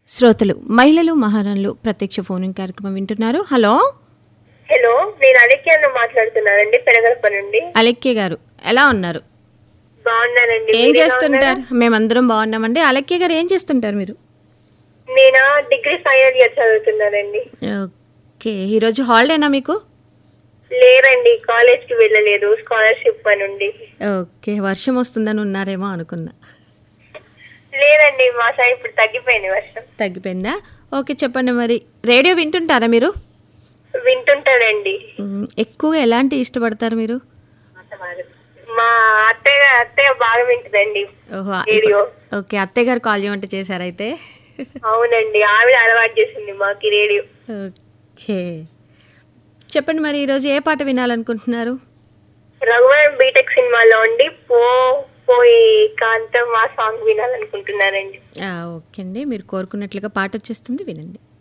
శ్రోతలు మహిళలు మహారాణులు ప్రత్యక్ష ఫోనింగ్ కార్యక్రమం వింటున్నారు హలో హలో నేను అలెక్యాను మాట్లాడుతున్నానండి పెరగలప నుండి అలెక్కే గారు ఎలా ఉన్నారు బాగున్నానండి ఏం మీరు ఎలా చేస్తుంటారు మేమందరం బాగున్నామండి అలెక్కే గారు ఏం చేస్తుంటారు మీరు ఉన్నారు? నేను డిగ్రీ ఫైనల్ ఇయర్ చదువుతున్నానండి ఓకే ఈరోజు హాలిడేనా మీకు లేరండి కాలేజ్ కి వెళ్ళలేదు స్కాలర్షిప్ అని ఉండి ఓకే వర్షం వస్తుందని ఉన్నారేమో అనుకున్నా లేదండి మా సైడ్ ఇప్పుడు తగ్గిపోయింది వర్షం తగ్గిపోయిందా ఓకే చెప్పండి మరి రేడియో వింటుంటారా మీరు వింటుంటానండి మ్, ఎక్కువగా ఎలాంటి ఇష్టపడతారు మీరు మా అత్తయ్య అత్తయ్య బాగా వింటుందండి ఓహో రేడియో ఓకే అత్తయ్య గారు కాల్ చేయమంటే చేశారైతే అవునండి ఆవిడ అలవాటు చేసింది మాకు ఈ రేడియో ఓకే చెప్పండి మరి ఈరోజు ఏ పాట వినాలనుకుంటున్నారు రఘువరన్ బీటెక్ సినిమాలో ఉండి పో పోయి కాంతం ఆ సాంగ్ వినాలనుకుంటున్నానండి ఆ, ఓకే అండి మీరు కోరుకున్నట్లుగా పాట వచ్చేస్తుంది వినండి